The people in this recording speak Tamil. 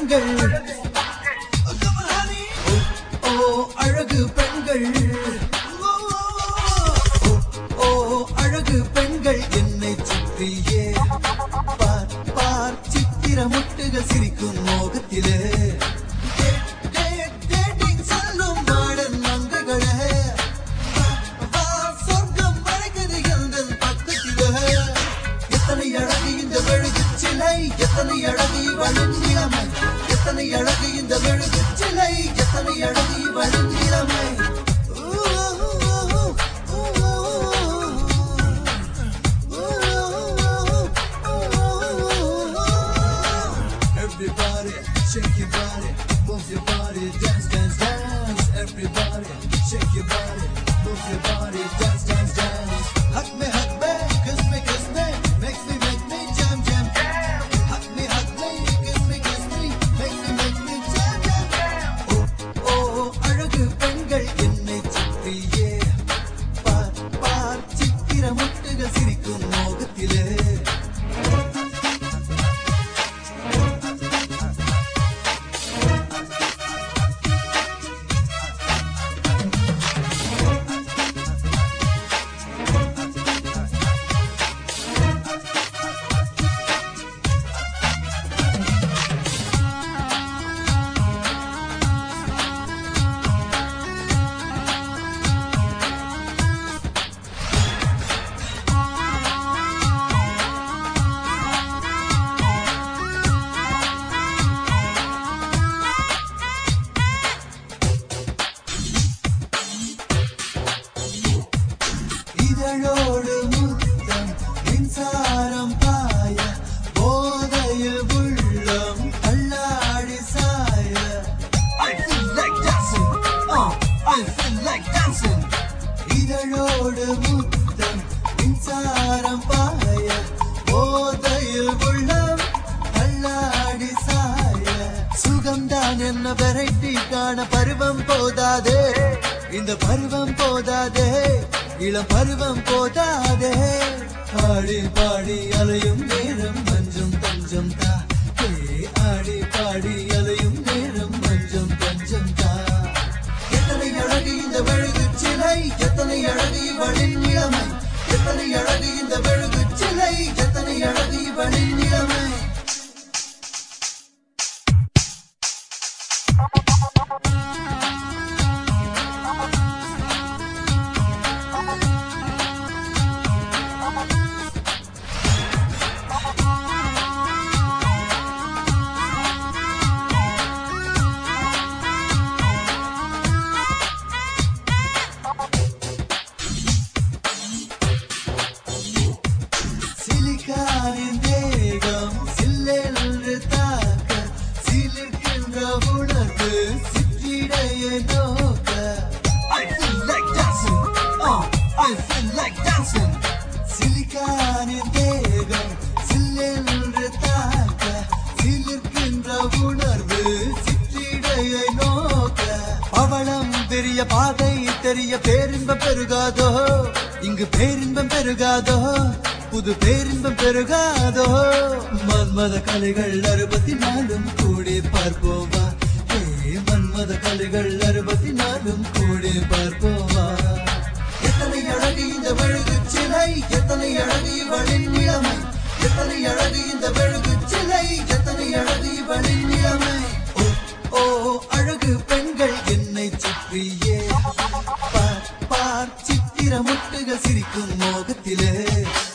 பெண்கள் ஓ, ஓ அழகு பெண்கள் ஓ, ஓ, ஓ அழகு பெண்கள் என்னை சுற்றியே பார் பார் சித்திர முட்டுகள் சிரிக்கும் மோகத்திலே டேட், டேட், டேட்டிங் சொல்லும் மாடன் மங்கைகளே வா, சொர்க்கம் மறைக்குது எந்தன் பக்கத்திலே. எத்தனை அழகு இந்த மெழுகு சிலை எத்தனை அழகு இவளின் நிலைமை எத்தனை அழகு இந்த மெழுகு சிலை எத்தனை அழகு இவளின் நிலைமை Everybody, shake your body, move your body, dance, dance, dance. Everybody, shake your body, move your body, dance, dance, dance. Hug me, hug me, kiss me, kiss me, make me, make me jam, jam, jam. Hug me, hug me, kiss me, kiss me, make me, make me jam, jam, jam. ஓ, ஓ, அழகு பெண்கள் என்னை சுற்றியே பார், பார், சித்திர முட்டுகள் சிரிக்கும் மோகத்திலே இதழோடு முத்தம் மின்சாரம் பாய போதையில் உள்ளம் தள்ளாடி சாய I feel like dancing, uh, I feel like dancing. இதழோடு முத்தம் மின்சாரம் பாய போதையில் உள்ளம் தள்ளாடி சாய சுகம்தான் என்ன வெரைட்டி காண பருவம் போதாதே இந்த பருவம் போதாதே இளம் பருவம் போதாதே ஆடி பாடி அலையும் நேரம் மஞ்சம் தஞ்சம் தா ஏ, ஆடி பாடி அலையும் நேரம் மஞ்சம் தஞ்சம் தா எத்தனை அழகு இந்த மெழுகு சிலை எத்தனை அழகு இவளின் இளமை எத்தனை அழகு இந்த மெழுகு சிலை எத்தனை அழகு இவளின் இளமை சிலிக்காரின் தேகம் சில்லென்று தாக்க சிலிர்க்கின்ற உணர்வு சிற்றிடையை நோக்க I feel like dancing, uh, I feel like dancing. சிலிக்காரின் தேகம் சில்லென்று தாக்க சிலிர்க்கின்ற உணர்வு சிற்றிடையை நோக்க பவளம் பெரிய பாதை தெரிய பேரின்பம் பெருகாதோ இங்கு பேரின்பம் பெருகாதோ புது பேரின்பம் பெருகாதோ மன்மத கலைகள் அறுபத்தி நாலும் கூடி பார்ப்போவா ஏ மன்மத கலைகள் அறுபத்தி நாலும் கூடி பார்ப்போவா எத்தனை அழகு இந்த மெழுகு சிலை எத்தனை அழகு இவளின் இளமை எத்தனை அழகு இந்த மெழுகு சிலை எத்தனை அழகு இவளின் இளமை ஓ ஓ அழகு பெண்கள் என்னை சுற்றியே பார் பார் சித்திர முட்டுகள் சிரிக்கும் மோகத்திலே